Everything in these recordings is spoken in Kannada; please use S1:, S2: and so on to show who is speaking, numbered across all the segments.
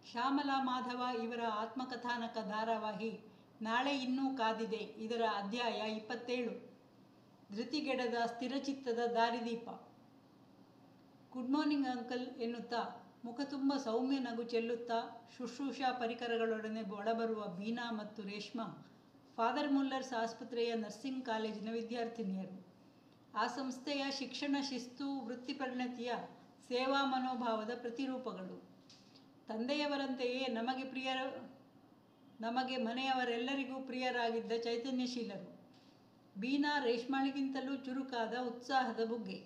S1: ಶ್ಯಾಮಲಾ ಮಾಧವ ಇವರ ಆತ್ಮಕಥಾನಕ ಧಾರಾವಾಹಿ ನಾಳೆ ಇನ್ನೂ ಕಾದಿದೆ ಇದರ ಅಧ್ಯಾಯ ಇಪ್ಪತ್ತೇಳು ಧೃತಿಗೆಡದ ಸ್ಥಿರಚಿತ್ತದ ದಾರಿದೀಪ ಗುಡ್ ಮಾರ್ನಿಂಗ್ ಅಂಕಲ್ ಎನ್ನುತ್ತಾ ಮುಖ ತುಂಬ ಸೌಮ್ಯ ನಗು ಚೆಲ್ಲುತ್ತಾ ಶುಶ್ರೂಷಾ ಪರಿಕರಗಳೊಡನೆ ಒಳಬರುವ ಬೀನಾ ಮತ್ತು ರೇಷ್ಮಾ ಫಾದರ್ ಮುಲ್ಲರ್ಸ್ ಆಸ್ಪತ್ರೆಯ ನರ್ಸಿಂಗ್ ಕಾಲೇಜಿನ ವಿದ್ಯಾರ್ಥಿನಿಯರು ಆ ಸಂಸ್ಥೆಯ ಶಿಕ್ಷಣ ಶಿಸ್ತು ವೃತ್ತಿಪರಿಣತಿಯ ಸೇವಾ ಮನೋಭಾವದ ಪ್ರತಿರೂಪಗಳು ತಂದೆಯವರಂತೆಯೇ ನಮಗೆ ಪ್ರಿಯರ ನಮಗೆ ಮನೆಯವರೆಲ್ಲರಿಗೂ ಪ್ರಿಯರಾಗಿದ್ದ ಚೈತನ್ಯಶೀಲರು ಬೀನಾ ರೇಷ್ಮಾಳಿಗಿಂತಲೂ ಚುರುಕಾದ ಉತ್ಸಾಹದ ಬುಗ್ಗೆ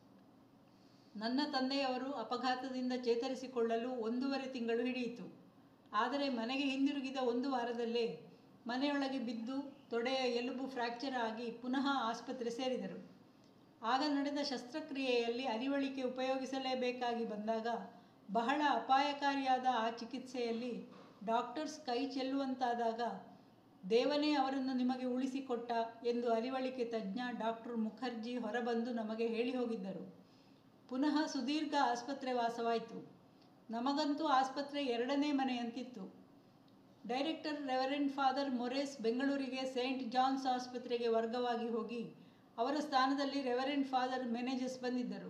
S1: ನನ್ನ ತಂದೆಯವರು ಅಪಘಾತದಿಂದ ಚೇತರಿಸಿಕೊಳ್ಳಲು ಒಂದೂವರೆ ತಿಂಗಳು ಹಿಡಿಯಿತು ಆದರೆ ಮನೆಗೆ ಹಿಂದಿರುಗಿದ ಒಂದು ವಾರದಲ್ಲೇ ಮನೆಯೊಳಗೆ ಬಿದ್ದು ತೊಡೆಯ ಎಲುಬು ಫ್ರ್ಯಾಕ್ಚರ್ ಆಗಿ ಪುನಃ ಆಸ್ಪತ್ರೆ ಸೇರಿದರು ಆಗ ನಡೆದ ಶಸ್ತ್ರಕ್ರಿಯೆಯಲ್ಲಿ ಅರಿವಳಿಕೆ ಉಪಯೋಗಿಸಲೇಬೇಕಾಗಿ ಬಂದಾಗ ಬಹಳ ಅಪಾಯಕಾರಿಯಾದ ಆ ಚಿಕಿತ್ಸೆಯಲ್ಲಿ ಡಾಕ್ಟರ್ಸ್ ಕೈ ಚೆಲ್ಲುವಂತಾದಾಗ ದೇವನೇ ಅವರನ್ನು ನಿಮಗೆ ಉಳಿಸಿಕೊಟ್ಟ ಎಂದು ಅರಿವಳಿಕೆ ತಜ್ಞ ಡಾಕ್ಟರ್ ಮುಖರ್ಜಿ ಹೊರಬಂದು ನಮಗೆ ಹೇಳಿ ಹೋಗಿದ್ದರು ಪುನಃ ಸುದೀರ್ಘ ಆಸ್ಪತ್ರೆ ವಾಸವಾಯಿತು ನಮಗಂತೂ ಆಸ್ಪತ್ರೆ ಎರಡನೇ ಮನೆಯಂತಿತ್ತು ಡೈರೆಕ್ಟರ್ ರೆವರೆಂಡ್ ಫಾದರ್ ಮೊರೇಸ್ ಬೆಂಗಳೂರಿಗೆ ಸೇಂಟ್ ಜಾನ್ಸ್ ಆಸ್ಪತ್ರೆಗೆ ವರ್ಗವಾಗಿ ಹೋಗಿ ಅವರ ಸ್ಥಾನದಲ್ಲಿ ರೆವರೆಂಡ್ ಫಾದರ್ ಮೆನೇಜಸ್ ಬಂದಿದ್ದರು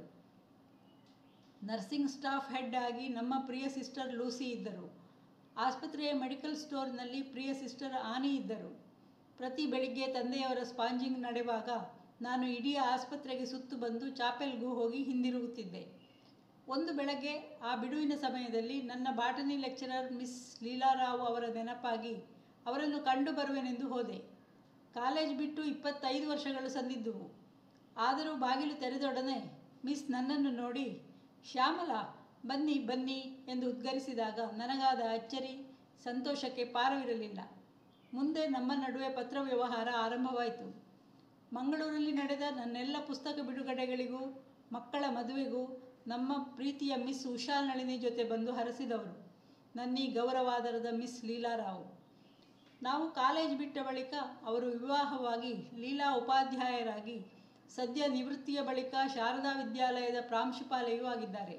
S1: ನರ್ಸಿಂಗ್ ಸ್ಟಾಫ್ ಹೆಡ್ ಆಗಿ ನಮ್ಮ ಪ್ರಿಯ ಸಿಸ್ಟರ್ ಲೂಸಿ ಇದ್ದರು ಆಸ್ಪತ್ರೆಯ ಮೆಡಿಕಲ್ ಸ್ಟೋರ್ನಲ್ಲಿ ಪ್ರಿಯ ಸಿಸ್ಟರ್ ಆನಿ ಇದ್ದರು ಪ್ರತಿ ಬೆಳಿಗ್ಗೆ ತಂದೆಯವರ ಸ್ಪಾಂಜಿಂಗ್ ನಡೆವಾಗ ನಾನು ಇಡೀ ಆಸ್ಪತ್ರೆಗೆ ಸುತ್ತು ಬಂದು ಚಾಪೆಲ್ಗೂ ಹೋಗಿ ಹಿಂದಿರುಗುತ್ತಿದ್ದೆ ಒಂದು ಬೆಳಗ್ಗೆ ಆ ಬಿಡುವಿನ ಸಮಯದಲ್ಲಿ ನನ್ನ ಬಾಟನಿ ಲೆಕ್ಚರರ್ ಮಿಸ್ ಲೀಲಾರಾವ್ ಅವರ ನೆನಪಾಗಿ ಅವರನ್ನು ಕಂಡು ಬರುವೆನೆಂದು ಹೋದೆ ಕಾಲೇಜ್ ಬಿಟ್ಟು ಇಪ್ಪತ್ತೈದು ವರ್ಷಗಳು ಸಂದಿದ್ದುವು ಆದರೂ ಬಾಗಿಲು ತೆರೆದೊಡನೆ ಮಿಸ್ ನನ್ನನ್ನು ನೋಡಿ ಶ್ಯಾಮಲಾ ಬನ್ನಿ ಬನ್ನಿ ಎಂದು ಉದ್ಗರಿಸಿದಾಗ ನನಗಾದ ಅಚ್ಚರಿ ಸಂತೋಷಕ್ಕೆ ಪಾರವಿರಲಿಲ್ಲ ಮುಂದೆ ನಮ್ಮ ನಡುವೆ ಪತ್ರ ವ್ಯವಹಾರ ಆರಂಭವಾಯಿತು ಮಂಗಳೂರಲ್ಲಿ ನಡೆದ ನನ್ನೆಲ್ಲ ಪುಸ್ತಕ ಬಿಡುಗಡೆಗಳಿಗೂ ಮಕ್ಕಳ ಮದುವೆಗೂ ನಮ್ಮ ಪ್ರೀತಿಯ ಮಿಸ್ ಉಷಾ ನಳಿನಿ ಜೊತೆ ಬಂದು ಹರಸಿದವರು ನನ್ನೀ ಗೌರವಾದರದ ಮಿಸ್ ಲೀಲಾರಾವ್ ನಾವು ಕಾಲೇಜ್ ಬಿಟ್ಟ ಬಳಿಕ ಅವರು ವಿವಾಹವಾಗಿ ಲೀಲಾ ಉಪಾಧ್ಯಾಯರಾಗಿ ಸದ್ಯ ನಿವೃತ್ತಿಯ ಬಳಿಕ ಶಾರದಾ ವಿದ್ಯಾಲಯದ ಪ್ರಾಂಶುಪಾಲೆಯೂ ಆಗಿದ್ದಾರೆ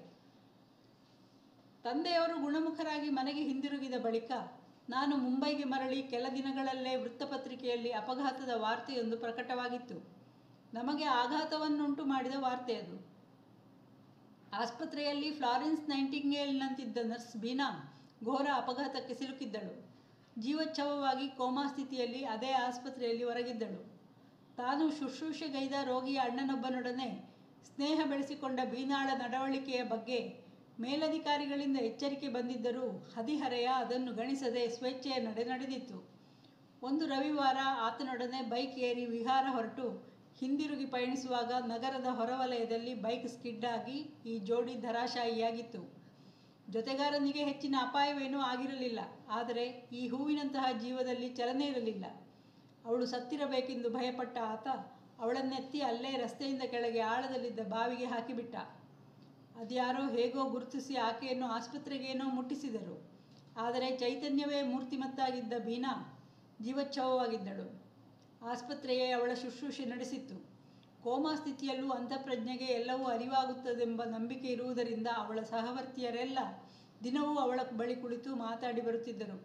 S1: ತಂದೆಯವರು ಗುಣಮುಖರಾಗಿ ಮನೆಗೆ ಹಿಂದಿರುಗಿದ ಬಳಿಕ ನಾನು ಮುಂಬೈಗೆ ಮರಳಿ ಕೆಲ ದಿನಗಳಲ್ಲೇ ವೃತ್ತಪತ್ರಿಕೆಯಲ್ಲಿ ಅಪಘಾತದ ವಾರ್ತೆಯೊಂದು ಪ್ರಕಟವಾಗಿತ್ತು ನಮಗೆ ಆಘಾತವನ್ನುಂಟು ಮಾಡಿದ ವಾರ್ತೆ ಅದು ಆಸ್ಪತ್ರೆಯಲ್ಲಿ ಫ್ಲಾರೆನ್ಸ್ ನೈಂಟಿಂಗೇಲ್ನಂತಿದ್ದ ನರ್ಸ್ ಬೀನಾ ಘೋರ ಅಪಘಾತಕ್ಕೆ ಸಿಲುಕಿದ್ದಳು ಜೀವಚ್ಛವವಾಗಿ ಕೋಮಾ ಸ್ಥಿತಿಯಲ್ಲಿ ಅದೇ ಆಸ್ಪತ್ರೆಯಲ್ಲಿ ಹೊರಗಿದ್ದಳು ತಾನು ಶುಶ್ರೂಷೆಗೈದ ರೋಗಿಯ ಅಣ್ಣನೊಬ್ಬನೊಡನೆ ಸ್ನೇಹ ಬೆಳೆಸಿಕೊಂಡ ಬೀನಾಳ ನಡವಳಿಕೆಯ ಬಗ್ಗೆ ಮೇಲಧಿಕಾರಿಗಳಿಂದ ಎಚ್ಚರಿಕೆ ಬಂದಿದ್ದರೂ ಹದಿಹರೆಯ ಅದನ್ನು ಗಣಿಸದೆ ಸ್ವೇಚ್ಛೆಯ ನಡೆ ನಡೆದಿತ್ತು ಒಂದು ರವಿವಾರ ಆತನೊಡನೆ ಬೈಕ್ ಏರಿ ವಿಹಾರ ಹೊರಟು ಹಿಂದಿರುಗಿ ಪಯಣಿಸುವಾಗ ನಗರದ ಹೊರವಲಯದಲ್ಲಿ ಬೈಕ್ ಸ್ಕಿಡ್ ಆಗಿ ಈ ಜೋಡಿ ಧರಾಶಾಯಿಯಾಗಿತ್ತು ಜೊತೆಗಾರನಿಗೆ ಹೆಚ್ಚಿನ ಅಪಾಯವೇನೂ ಆಗಿರಲಿಲ್ಲ ಆದರೆ ಈ ಹೂವಿನಂತಹ ಜೀವದಲ್ಲಿ ಚಲನೆ ಇರಲಿಲ್ಲ ಅವಳು ಸತ್ತಿರಬೇಕೆಂದು ಭಯಪಟ್ಟ ಆತ ಅವಳನ್ನೆತ್ತಿ ಅಲ್ಲೇ ರಸ್ತೆಯಿಂದ ಕೆಳಗೆ ಆಳದಲ್ಲಿದ್ದ ಬಾವಿಗೆ ಹಾಕಿಬಿಟ್ಟ ಅದ್ಯಾರೋ ಹೇಗೋ ಗುರುತಿಸಿ ಆಕೆಯನ್ನು ಆಸ್ಪತ್ರೆಗೇನೋ ಮುಟ್ಟಿಸಿದರು ಆದರೆ ಚೈತನ್ಯವೇ ಮೂರ್ತಿಮತ್ತಾಗಿದ್ದ ಬೀನಾ ಜೀವಚ್ಛವವಾಗಿದ್ದಳು ಆಸ್ಪತ್ರೆಯೇ ಅವಳ ಶುಶ್ರೂಷೆ ನಡೆಸಿತ್ತು ಕೋಮಾ ಸ್ಥಿತಿಯಲ್ಲೂ ಅಂತಃಪ್ರಜ್ಞೆಗೆ ಎಲ್ಲವೂ ಅರಿವಾಗುತ್ತದೆಂಬ ನಂಬಿಕೆ ಇರುವುದರಿಂದ ಅವಳ ಸಹವರ್ತಿಯರೆಲ್ಲ ದಿನವೂ ಅವಳ ಬಳಿ ಕುಳಿತು ಮಾತಾಡಿ ಬರುತ್ತಿದ್ದರು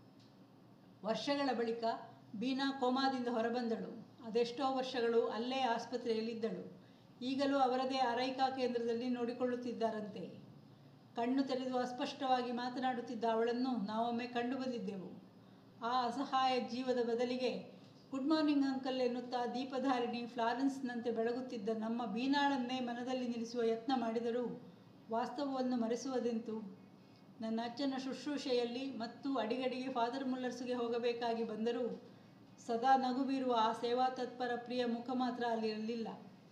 S1: ವರ್ಷಗಳ ಬಳಿಕ ಬೀನಾ ಕೋಮಾದಿಂದ ಹೊರಬಂದಳು ಅದೆಷ್ಟೋ ವರ್ಷಗಳು ಅಲ್ಲೇ ಆಸ್ಪತ್ರೆಯಲ್ಲಿದ್ದಳು ಈಗಲೂ ಅವರದೇ ಆರೈಕಾ ಕೇಂದ್ರದಲ್ಲಿ ನೋಡಿಕೊಳ್ಳುತ್ತಿದ್ದಾರಂತೆ ಕಣ್ಣು ತೆರೆದು ಅಸ್ಪಷ್ಟವಾಗಿ ಮಾತನಾಡುತ್ತಿದ್ದ ಅವಳನ್ನು ನಾವೊಮ್ಮೆ ಕಂಡು ಬಂದಿದ್ದೆವು ಆ ಅಸಹಾಯ ಜೀವದ ಬದಲಿಗೆ ಗುಡ್ ಮಾರ್ನಿಂಗ್ ಅಂಕಲ್ ಎನ್ನುತ್ತಾ ದೀಪಧಾರಿಣಿ ಫ್ಲಾರೆನ್ಸ್ನಂತೆ ಬೆಳಗುತ್ತಿದ್ದ ನಮ್ಮ ಬೀನಾಳನ್ನೇ ಮನದಲ್ಲಿ ನಿಲ್ಲಿಸುವ ಯತ್ನ ಮಾಡಿದರೂ ವಾಸ್ತವವನ್ನು ಮರೆಸುವುದೆಂತು ನನ್ನ ಅಚ್ಚನ ಶುಶ್ರೂಷೆಯಲ್ಲಿ ಮತ್ತು ಅಡಿಗಡಿಗೆ ಫಾದರ್ ಮುಲ್ಲರ್ಸ್ಗೆ ಹೋಗಬೇಕಾಗಿ ಬಂದರೂ ಸದಾ ನಗು ಬೀರುವ ಆ ಸೇವಾ ತತ್ಪರ ಪ್ರಿಯ ಮುಖ ಮಾತ್ರ ಅಲ್ಲಿರಲಿಲ್ಲ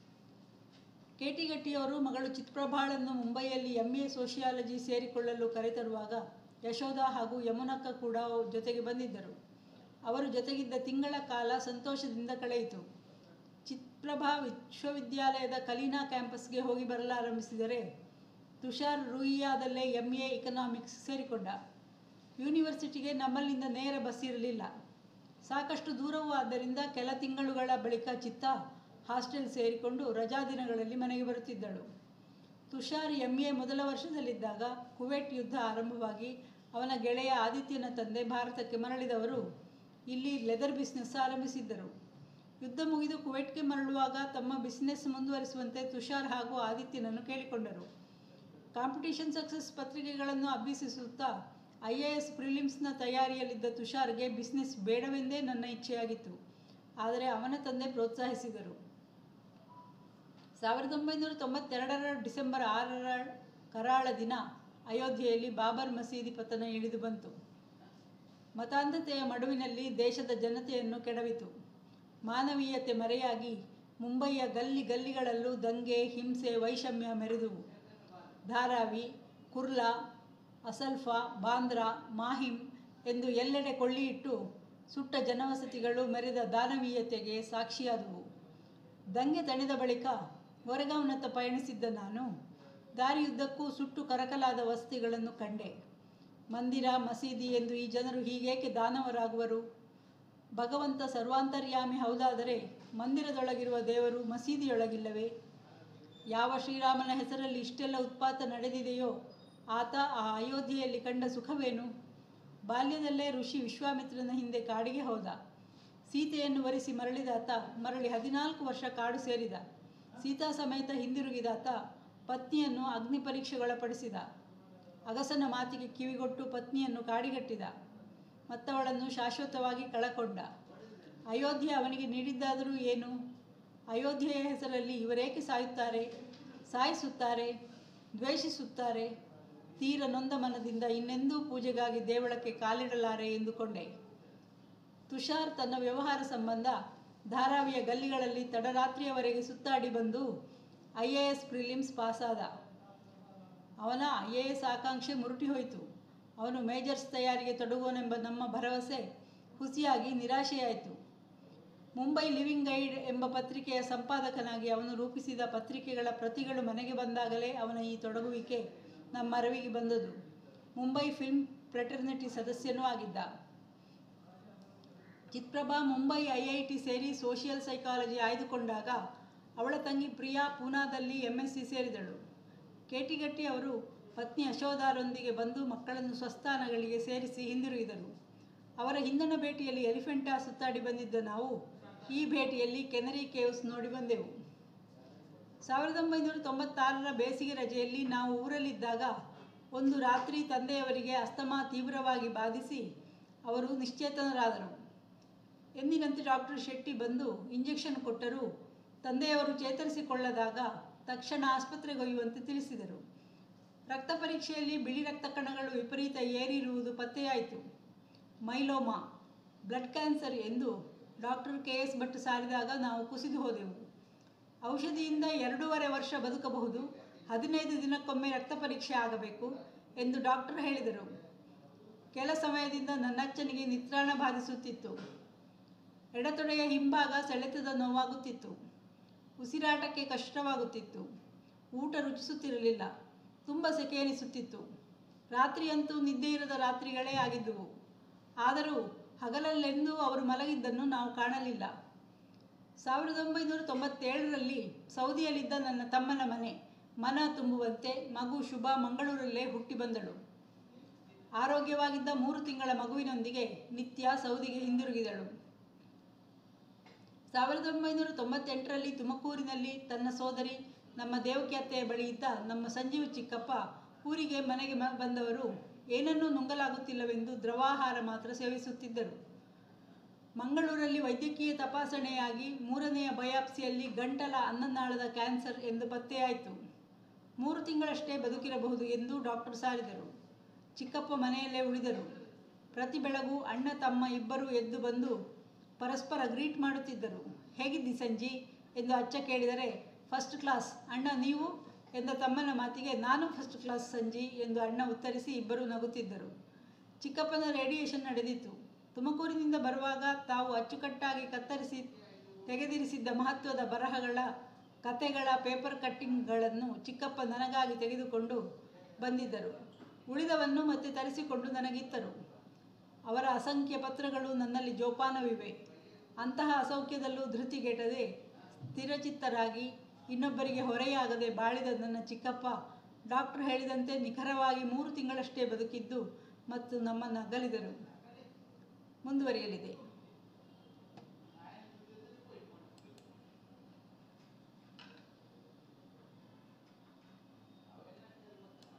S1: ಕೇಟಿಗಟ್ಟಿಯವರು ಮಗಳು ಚಿತ್ಪ್ರಭಾಳನ್ನು ಮುಂಬೈಯಲ್ಲಿ ಎಂ ಎ ಸೋಷಿಯಾಲಜಿ ಸೇರಿಕೊಳ್ಳಲು ಕರೆತರುವಾಗ ಯಶೋಧ ಹಾಗೂ ಯಮುನಕ್ಕ ಕೂಡ ಜೊತೆಗೆ ಬಂದಿದ್ದರು ಅವರು ಜೊತೆಗಿದ್ದ ತಿಂಗಳ ಕಾಲ ಸಂತೋಷದಿಂದ ಕಳೆಯಿತು ಚಿತ್ಪ್ರಭಾ ವಿಶ್ವವಿದ್ಯಾಲಯದ ಕಲೀನಾ ಕ್ಯಾಂಪಸ್ಗೆ ಹೋಗಿ ಬರಲಾರಂಭಿಸಿದರೆ ತುಷಾರ್ ರೂಯಿಯಾದಲ್ಲೇ ಎಂ ಎ ಇಕನಾಮಿಕ್ಸ್ ಸೇರಿಕೊಂಡ ಯೂನಿವರ್ಸಿಟಿಗೆ ನಮ್ಮಲ್ಲಿಂದ ನೇರ ಬಸ್ ಇರಲಿಲ್ಲ ಸಾಕಷ್ಟು ದೂರವೂ ಆದ್ದರಿಂದ ಕೆಲ ತಿಂಗಳುಗಳ ಬಳಿಕ ಚಿತ್ತ ಹಾಸ್ಟೆಲ್ ಸೇರಿಕೊಂಡು ರಜಾ ದಿನಗಳಲ್ಲಿ ಮನೆಗೆ ಬರುತ್ತಿದ್ದಳು ತುಷಾರ್ ಎಂ ಎ ಮೊದಲ ವರ್ಷದಲ್ಲಿದ್ದಾಗ ಕುವೆಟ್ ಯುದ್ಧ ಆರಂಭವಾಗಿ ಅವನ ಗೆಳೆಯ ಆದಿತ್ಯನ ತಂದೆ ಭಾರತಕ್ಕೆ ಮರಳಿದವರು ಇಲ್ಲಿ ಲೆದರ್ ಬಿಸ್ನೆಸ್ ಆರಂಭಿಸಿದ್ದರು ಯುದ್ಧ ಮುಗಿದು ಕುವೈಟ್ಗೆ ಮರಳುವಾಗ ತಮ್ಮ ಬಿಸ್ನೆಸ್ ಮುಂದುವರಿಸುವಂತೆ ತುಷಾರ್ ಹಾಗೂ ಆದಿತ್ಯನನ್ನು ಕೇಳಿಕೊಂಡರು ಕಾಂಪಿಟೇಷನ್ ಸಕ್ಸಸ್ ಪತ್ರಿಕೆಗಳನ್ನು ಅಭ್ಯಸಿಸುತ್ತಾ ಐ ಎ ಎಸ್ ಪ್ರಿಲಿಮ್ಸ್ನ ತಯಾರಿಯಲ್ಲಿದ್ದ ತುಷಾರ್ಗೆ ಬಿಸ್ನೆಸ್ ಬೇಡವೆಂದೇ ನನ್ನ ಇಚ್ಛೆಯಾಗಿತ್ತು ಆದರೆ ಅವನ ತಂದೆ ಪ್ರೋತ್ಸಾಹಿಸಿದರು ಸಾವಿರದ ಒಂಬೈನೂರ ತೊಂಬತ್ತೆರಡರ ಡಿಸೆಂಬರ್ ಆರರ ಕರಾಳ ದಿನ ಅಯೋಧ್ಯೆಯಲ್ಲಿ ಬಾಬರ್ ಮಸೀದಿ ಪತನ ಇಳಿದು ಬಂತು ಮತಾಂಧತೆಯ ಮಡುವಿನಲ್ಲಿ ದೇಶದ ಜನತೆಯನ್ನು ಕೆಡವಿತು ಮಾನವೀಯತೆ ಮರೆಯಾಗಿ ಮುಂಬಯಿಯ ಗಲ್ಲಿ ಗಲ್ಲಿಗಳಲ್ಲೂ ದಂಗೆ ಹಿಂಸೆ ವೈಷಮ್ಯ ಮೆರೆದುವು ಧಾರಾವಿ ಕುರ್ಲಾ ಅಸಲ್ಫಾ ಬಾಂದ್ರಾ ಮಾಹಿಮ್ ಎಂದು ಎಲ್ಲೆಡೆ ಕೊಳ್ಳಿಯಿಟ್ಟು ಸುಟ್ಟ ಜನವಸತಿಗಳು ಮೆರೆದ ದಾನವೀಯತೆಗೆ ಸಾಕ್ಷಿಯಾದವು ದಂಗೆ ತಣಿದ ಬಳಿಕ ಹೊರಗಾಂವ್ನತ್ತ ಪಯಣಿಸಿದ್ದ ನಾನು ದಾರಿಯುದ್ದಕ್ಕೂ ಸುಟ್ಟು ಕರಕಲಾದ ವಸತಿಗಳನ್ನು ಕಂಡೆ ಮಂದಿರ ಮಸೀದಿ ಎಂದು ಈ ಜನರು ಹೀಗೇಕೆ ದಾನವರಾಗುವರು ಭಗವಂತ ಸರ್ವಾಂತರ್ಯಾಮಿ ಹೌದಾದರೆ ಮಂದಿರದೊಳಗಿರುವ ದೇವರು ಮಸೀದಿಯೊಳಗಿಲ್ಲವೇ ಯಾವ ಶ್ರೀರಾಮನ ಹೆಸರಲ್ಲಿ ಇಷ್ಟೆಲ್ಲ ಉತ್ಪಾತ ನಡೆದಿದೆಯೋ ಆತ ಆ ಅಯೋಧ್ಯೆಯಲ್ಲಿ ಕಂಡ ಸುಖವೇನು ಬಾಲ್ಯದಲ್ಲೇ ಋಷಿ ವಿಶ್ವಾಮಿತ್ರನ ಹಿಂದೆ ಕಾಡಿಗೆ ಹೋದ ಸೀತೆಯನ್ನು ವರಿಸಿ ಮರಳಿದಾತ ಮರಳಿ ಹದಿನಾಲ್ಕು ವರ್ಷ ಕಾಡು ಸೇರಿದ ಸೀತಾ ಸಮೇತ ಹಿಂದಿರುಗಿದಾತ ಪತ್ನಿಯನ್ನು ಅಗ್ನಿ ಪರೀಕ್ಷೆಗೊಳಪಡಿಸಿದ ಅಗಸನ ಮಾತಿಗೆ ಕಿವಿಗೊಟ್ಟು ಪತ್ನಿಯನ್ನು ಕಾಡಿಗಟ್ಟಿದ ಮತ್ತವಳನ್ನು ಶಾಶ್ವತವಾಗಿ ಕಳಕೊಂಡ ಅಯೋಧ್ಯೆ ಅವನಿಗೆ ನೀಡಿದ್ದಾದರೂ ಏನು ಅಯೋಧ್ಯೆಯ ಹೆಸರಲ್ಲಿ ಇವರೇಕೆ ಸಾಯುತ್ತಾರೆ ಸಾಯಿಸುತ್ತಾರೆ ದ್ವೇಷಿಸುತ್ತಾರೆ ತೀರ ನೊಂದ ಮನದಿಂದ ಇನ್ನೆಂದೂ ಪೂಜೆಗಾಗಿ ದೇವಳಕ್ಕೆ ಕಾಲಿಡಲಾರೆ ಎಂದುಕೊಂಡೆ ತುಷಾರ್ ತನ್ನ ವ್ಯವಹಾರ ಸಂಬಂಧ ಧಾರಾವಿಯ ಗಲ್ಲಿಗಳಲ್ಲಿ ತಡರಾತ್ರಿಯವರೆಗೆ ಸುತ್ತಾಡಿ ಬಂದು ಐ ಎ ಎಸ್ ಪ್ರಿಲಿಮ್ಸ್ ಪಾಸಾದ ಅವನ ಐ ಎ ಎಸ್ ಆಕಾಂಕ್ಷೆ ಮುರುಟಿ ಹೋಯಿತು ಅವನು ಮೇಜರ್ಸ್ ತಯಾರಿಗೆ ತೊಡಗೋನೆಂಬ ನಮ್ಮ ಭರವಸೆ ಹುಸಿಯಾಗಿ ನಿರಾಶೆಯಾಯಿತು ಮುಂಬೈ ಲಿವಿಂಗ್ ಗೈಡ್ ಎಂಬ ಪತ್ರಿಕೆಯ ಸಂಪಾದಕನಾಗಿ ಅವನು ರೂಪಿಸಿದ ಪತ್ರಿಕೆಗಳ ಪ್ರತಿಗಳು ಮನೆಗೆ ಬಂದಾಗಲೇ ಅವನ ಈ ತೊಡಗುವಿಕೆ ನಮ್ಮ ಅರಿವಿಗೆ ಬಂದದು ಮುಂಬೈ ಫಿಲ್ಮ್ ಫ್ರೆಟರ್ನಿಟಿ ಸದಸ್ಯನೂ ಆಗಿದ್ದ Chitprabha Mumbai I I T ಸೇರಿ ಸೋಷಿಯಲ್ ಸೈಕಾಲಜಿ ಆಯ್ದುಕೊಂಡಾಗ ಅವಳ ತಂಗಿ ಪ್ರಿಯಾ ಪೂನಾದಲ್ಲಿ ಎಮ್ ಎಸ್ ಸಿ ಸೇರಿದಳು ಕೇಟಿಗಟ್ಟಿ ಅವರು ಪತ್ನಿ ಯಶೋಧಾರೊಂದಿಗೆ ಬಂದು ಮಕ್ಕಳನ್ನು ಸ್ವಸ್ಥಾನಗಳಿಗೆ ಸೇರಿಸಿ ಹಿಂದಿರುಗಿದರು ಅವರ ಹಿಂದಿನ ಭೇಟಿಯಲ್ಲಿ ಎಲಿಫೆಂಟಾ ಸುತ್ತಾಡಿ ಬಂದಿದ್ದ ನಾವು ಈ ಭೇಟಿಯಲ್ಲಿ ಕೆನರಿ ಕೇವ್ಸ್ ನೋಡಿ ಬಂದೆವು ಸಾವಿರದ ಒಂಬೈನೂರ ತೊಂಬತ್ತಾರರ ಬೇಸಿಗೆ ರಜೆಯಲ್ಲಿ ನಾವು ಊರಲ್ಲಿದ್ದಾಗ ಒಂದು ರಾತ್ರಿ ತಂದೆಯವರಿಗೆ ಅಸ್ತಮಾ ತೀವ್ರವಾಗಿ ಬಾಧಿಸಿ ಅವರು ನಿಶ್ಚೇತನರಾದರು ಎಂದಿನಂತೆ ಡಾಕ್ಟರ್ ಶೆಟ್ಟಿ ಬಂದು ಇಂಜೆಕ್ಷನ್ ಕೊಟ್ಟರು ತಂದೆಯವರು ಚೇತರಿಸಿಕೊಳ್ಳದಾಗ ತಕ್ಷಣ ಆಸ್ಪತ್ರೆಗೊಯ್ಯುವಂತೆ ತಿಳಿಸಿದರು ರಕ್ತ ಪರೀಕ್ಷೆಯಲ್ಲಿ ಬಿಳಿ ರಕ್ತ ಕಣಗಳು ವಿಪರೀತ ಏರಿರುವುದು ಪತ್ತೆಯಾಯಿತು ಮೈಲೋಮಾ ಬ್ಲಡ್ ಕ್ಯಾನ್ಸರ್ ಎಂದು ಡಾಕ್ಟರ್ ಕೆ ಎಸ್ ಭಟ್ ಸಾರಿದಾಗ ನಾವು ಕುಸಿದು ಹೋದೆವು ಔಷಧಿಯಿಂದ ಎರಡೂವರೆ ವರ್ಷ ಬದುಕಬಹುದು ಹದಿನೈದು ದಿನಕ್ಕೊಮ್ಮೆ ರಕ್ತ ಪರೀಕ್ಷೆ ಆಗಬೇಕು ಎಂದು ಡಾಕ್ಟರ್ ಹೇಳಿದರು ಕೆಲ ಸಮಯದಿಂದ ನನ್ನಚ್ಚನಿಗೆ ನಿತ್ರಾಣ ಬಾಧಿಸುತ್ತಿತ್ತು ಎಡತೊಡೆಯ ಹಿಂಭಾಗ ಸೆಳೆತದ ನೋವಾಗುತ್ತಿತ್ತು ಉಸಿರಾಟಕ್ಕೆ ಕಷ್ಟವಾಗುತ್ತಿತ್ತು ಊಟ ರುಚಿಸುತ್ತಿರಲಿಲ್ಲ ತುಂಬ ಸೆಕೆ ಎನಿಸುತ್ತಿತ್ತು ರಾತ್ರಿಯಂತೂ ನಿದ್ದೆ ಇರದ ರಾತ್ರಿಗಳೇ ಆಗಿದ್ದುವು ಆದರೂ ಹಗಲಲ್ಲೆಂದೂ ಅವರು ಮಲಗಿದ್ದನ್ನು ನಾವು ಕಾಣಲಿಲ್ಲ ಸಾವಿರದ ಒಂಬೈನೂರ ತೊಂಬತ್ತೇಳರಲ್ಲಿ ಸೌದಿಯಲ್ಲಿದ್ದ ನನ್ನ ತಮ್ಮನ ಮನೆ ಮನ ತುಂಬುವಂತೆ ಮಗು ಶುಭ ಮಂಗಳೂರಲ್ಲೇ ಹುಟ್ಟಿ ಬಂದಳು ಆರೋಗ್ಯವಾಗಿದ್ದ ಮೂರು ತಿಂಗಳ ಮಗುವಿನೊಂದಿಗೆ ನಿತ್ಯ ಸೌದಿಗೆ ಹಿಂದಿರುಗಿದಳು ಸಾವಿರದ ಒಂಬೈನೂರ ತೊಂಬತ್ತೆಂಟರಲ್ಲಿ ತುಮಕೂರಿನಲ್ಲಿ ತನ್ನ ಸೋದರಿ ನಮ್ಮ ದೇವಕಿ ಅತ್ತೆಯ ಬಳಿ ಇದ್ದ ನಮ್ಮ ಸಂಜೀವ ಚಿಕ್ಕಪ್ಪ ಊರಿಗೆ ಮನೆಗೆ ಮ ಬಂದವರು ಏನನ್ನೂ ನುಂಗಲಾಗುತ್ತಿಲ್ಲವೆಂದು ದ್ರವಾಹಾರ ಮಾತ್ರ ಸೇವಿಸುತ್ತಿದ್ದರು ಮಂಗಳೂರಲ್ಲಿ ವೈದ್ಯಕೀಯ ತಪಾಸಣೆಯಾಗಿ ಮೂರನೆಯ ಬಯಾಪ್ಸಿಯಲ್ಲಿ ಗಂಟಲ ಅನ್ನನಾಳದ ಕ್ಯಾನ್ಸರ್ ಎಂದು ಪತ್ತೆಯಾಯಿತು ಮೂರು ತಿಂಗಳಷ್ಟೇ ಬದುಕಿರಬಹುದು ಎಂದು ಡಾಕ್ಟರ್ ಸಾರಿದರು ಚಿಕ್ಕಪ್ಪ ಮನೆಯಲ್ಲೇ ಉಳಿದರು ಪ್ರತಿ ಬೆಳಗು ಅಣ್ಣ ತಮ್ಮ ಇಬ್ಬರು ಎದ್ದು ಬಂದು ಪರಸ್ಪರ ಗ್ರೀಟ್ ಮಾಡುತ್ತಿದ್ದರು ಹೇಗಿದ್ದಿ ಸಂಜಿ ಎಂದು ಅಚ್ಚ ಕೇಳಿದರೆ ಫಸ್ಟ್ ಕ್ಲಾಸ್ ಅಣ್ಣ ನೀವು ಎಂದ ತಮ್ಮನ ಮಾತಿಗೆ ನಾನು ಫಸ್ಟ್ ಕ್ಲಾಸ್ ಸಂಜಿ ಎಂದು ಅಣ್ಣ ಉತ್ತರಿಸಿ ಇಬ್ಬರು ನಗುತ್ತಿದ್ದರು ಚಿಕ್ಕಪ್ಪನ ರೇಡಿಯೇಷನ್ ನಡೆದಿತ್ತು ತುಮಕೂರಿನಿಂದ ಬರುವಾಗ ತಾವು ಅಚ್ಚುಕಟ್ಟಾಗಿ ಕತ್ತರಿಸಿ ತೆಗೆದಿರಿಸಿದ್ದ ಮಹತ್ವದ ಬರಹಗಳ ಕತೆಗಳ ಪೇಪರ್ ಕಟ್ಟಿಂಗ್ಗಳನ್ನು ಚಿಕ್ಕಪ್ಪ ನನಗಾಗಿ ತೆಗೆದುಕೊಂಡು ಬಂದಿದ್ದರು ಉಳಿದವನ್ನು ಮತ್ತೆ ತರಿಸಿಕೊಂಡು ನನಗಿತ್ತರು ಅವರ ಅಸಂಖ್ಯ ಪತ್ರಗಳು ನನ್ನಲ್ಲಿ ಜೋಪಾನವಿವೆ ಅಂತಹ ಅಸೌಖ್ಯದಲ್ಲೂ ಧೃತಿಗೆಟದೆ ಸ್ಥಿರಚಿತ್ತರಾಗಿ ಇನ್ನೊಬ್ಬರಿಗೆ ಹೊರೆಯಾಗದೆ ಬಾಳಿದ ನನ್ನ ಚಿಕ್ಕಪ್ಪ ಡಾಕ್ಟರ್ ಹೇಳಿದಂತೆ ನಿಖರವಾಗಿ ಮೂರು ತಿಂಗಳಷ್ಟೇ ಬದುಕಿದ್ದು ಮತ್ತು ನಮ್ಮನ್ನು ಅಗಲಿದರು ಮುಂದುವರಿಯಲಿದೆ